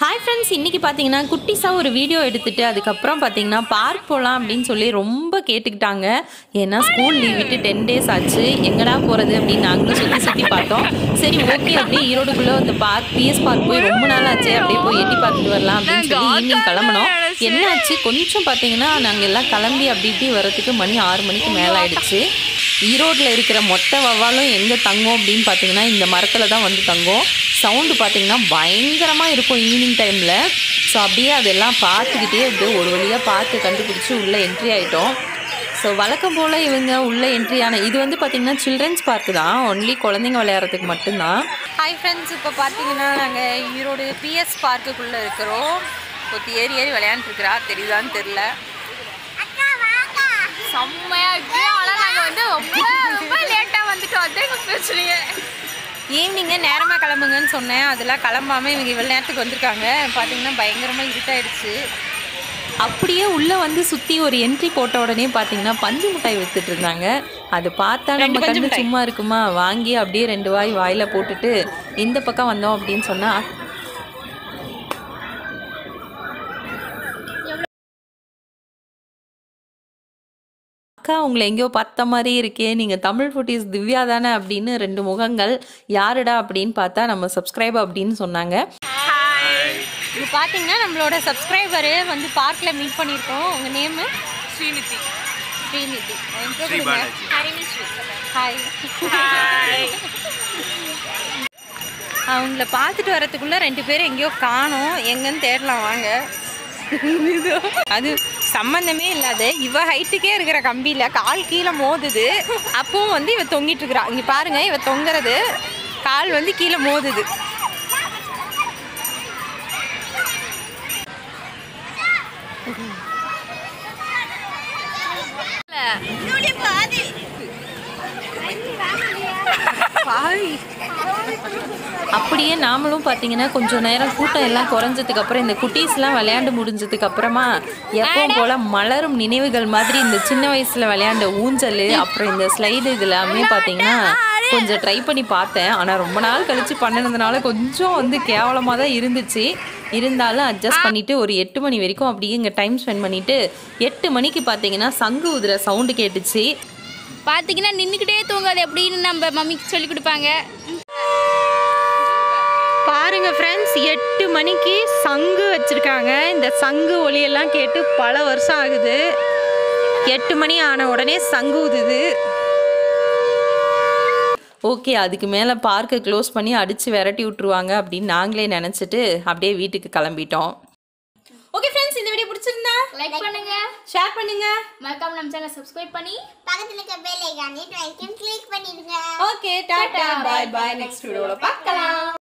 Hi friends இன்றைக்கி பார்த்தீங்கன்னா குட்டிஸாக ஒரு வீடியோ எடுத்துட்டு அதுக்கப்புறம் பார்த்தீங்கன்னா பார்க் போகலாம் அப்படின்னு சொல்லி ரொம்ப கேட்டுக்கிட்டாங்க ஏன்னா ஸ்கூல் லீவ் விட்டு டென் டேஸ் ஆச்சு எங்கடா போகிறது அப்படின்னு நாங்களும் சுற்றி சுற்றி பார்த்தோம் சரி ஓகே அப்படியே ஈரோடுக்குள்ளே அந்த பார்க் பிஎஸ் பார்க் போய் ரொம்ப நாள் ஆச்சு அப்படியே போய் எட்டி பார்த்துட்டு வரலாம் அப்படின்னு சொல்லி ஈவினிங் கிளம்பணும் என்ன ஆச்சு கொஞ்சம் பார்த்தீங்கன்னா நாங்கள் எல்லாம் கிளம்பி அப்படி இப்படி வரதுக்கு மணி ஆறு மணிக்கு மேலே ஆயிடுச்சு ஈரோட்டில் இருக்கிற மொத்த வவ்வாலும் எங்கே தங்கும் அப்படின்னு பார்த்தீங்கன்னா இந்த மரத்தில் தான் வந்து தங்கும் சவுண்டு பார்த்தீங்கன்னா பயங்கரமாக இருக்கும் ஈவினிங் டைமில் ஸோ அப்படியே அதெல்லாம் பார்த்துக்கிட்டே அப்படியே ஒரு வழியாக பார்த்து கண்டுபிடிச்சி உள்ளே என்ட்ரி ஆகிட்டோம் ஸோ வழக்கம் போல் இவங்க உள்ளே என்ட்ரி ஆன இது வந்து பார்த்திங்கன்னா சில்ட்ரன்ஸ் பார்க்கு தான் ஒன்லி குழந்தைங்க விளையாடுறதுக்கு மட்டும்தான் ஹாய் ஃப்ரெண்ட்ஸ் இப்போ பார்த்தீங்கன்னா நாங்கள் ஈரோடு பிஎஸ் பார்க்குக்குள்ளே இருக்கிறோம் ஒருத்தி ஏறி ஏறி விளையாண்டுருக்குறா தெரியுதான்னு தெரில செம்மையா இருக்கு ஆனா நாங்க வந்து ரொம்ப ரொம்ப லேட்டா வந்துட்டோம் அதான் எங்க பிரச்சனையே ஈவினிங்கே நேரமாக கிளம்புங்கன்னு சொன்னேன் அதெல்லாம் கிளம்பாமல் இவங்க இவ்வளோ நேரத்துக்கு வந்திருக்காங்க பார்த்தீங்கன்னா பயங்கரமாக இருட்டாயிடுச்சு அப்படியே உள்ளே வந்து சுற்றி ஒரு என்ட்ரி போட்ட உடனே பார்த்தீங்கன்னா பஞ்சு மிட்டாய் வித்துட்டு இருந்தாங்க அது பார்த்தா ரெண்டு நம்ம பஞ்சு கண்ணு மிட்டாய். சும்மா இருக்குமா வாங்கி அப்படியே ரெண்டு வாய் வாயில் போட்டுட்டு இந்த பக்கம் வந்தோம் அப்படின்னு சொன்னால் அக்கா உங்களை எங்கேயோ பார்த்த மாதிரி இருக்கே நீங்கள் தமிழ் ஃபுட்டீஸ் திவ்யா தானே அப்படின்னு ரெண்டு முகங்கள் யாருடா அப்படின்னு பார்த்தா நம்ம சப்ஸ்கிரைப் அப்படின்னு சொன்னாங்க இது பார்த்தீங்கன்னா நம்மளோட சப்ஸ்கிரைபரு வந்து பார்க்கில் மீட் பண்ணியிருக்கோம் உங்கள் நேமு ஸ்ரீநிதி ஸ்ரீநிதி ஸ்ரீ பாலாஜி ஹாய் அவங்கள பார்த்துட்டு வரதுக்குள்ளே ரெண்டு பேரும் எங்கேயோ காணோம் எங்கன்னு தேடலாம் வாங்க இதோ, அது சம்மந்தமே இல்லாத இவ ஹைட்டுக்கே இருக்கிற கம்பியில் கால் கீழே மோதுது அப்பவும் வந்து இவ தொங்கிட்டு இருக்கிறா இங்கே பாருங்க இவ தொங்குறது கால் வந்து கீழே மோதுது பாவி அப்படியே நாமளும் பார்த்தீங்கன்னா கொஞ்சம் நேரம் கூட்டம் எல்லாம் குறைஞ்சதுக்கு அப்புறம் இந்த குட்டீஸ்லாம் விளையாண்டு முடிஞ்சதுக்கு அப்புறமா எப்பவும் போல மலரும் நினைவுகள் மாதிரி இந்த சின்ன வயசுல விளையாண்ட ஊஞ்சல் அப்புறம் இந்த ஸ்லைடு இது எல்லாமே பார்த்தீங்கன்னா கொஞ்சம் ட்ரை பண்ணி பார்த்தேன் ஆனால் ரொம்ப நாள் கழிச்சு பண்ணினதுனால கொஞ்சம் வந்து கேவலமாக தான் இருந்துச்சு இருந்தாலும் அட்ஜஸ்ட் பண்ணிட்டு ஒரு எட்டு மணி வரைக்கும் அப்படியே இங்கே டைம் ஸ்பெண்ட் பண்ணிட்டு எட்டு மணிக்கு பார்த்தீங்கன்னா சங்கு உதிர சவுண்டு கேட்டுச்சு பாத்தீங்கன்னா நின்னுக்கிட்டே தூங்காது எப்படின்னு நம்ம மம்மிக்கு சொல்லி கொடுப்பாங்க பாருங்க ஃப்ரெண்ட்ஸ் எட்டு மணிக்கு சங்கு வச்சிருக்காங்க இந்த சங்கு ஒலியெல்லாம் கேட்டு பல வருஷம் ஆகுது எட்டு மணி ஆன உடனே சங்கு ஊதுது ஓகே அதுக்கு மேலே பார்க்கை க்ளோஸ் பண்ணி அடித்து விரட்டி விட்ருவாங்க அப்படின்னு நாங்களே நினச்சிட்டு அப்படியே வீட்டுக்கு கிளம்பிட்டோம் ஓகே ஃப்ரெண்ட்ஸ் இந்த வீடியோ பிடிச்சிருந்தா லைக் பண்ணுங்க ஷேர் பண்ணுங்க மறக்காம நம்ம சேனல் சப்ஸ்கிரைப் பண்ணி பக்கத்துல இருக்க பெல் ஐகானை கிளிக் பண்ணிடுங்க okay tata bye bye next வீடியோல பார்க்கலாம்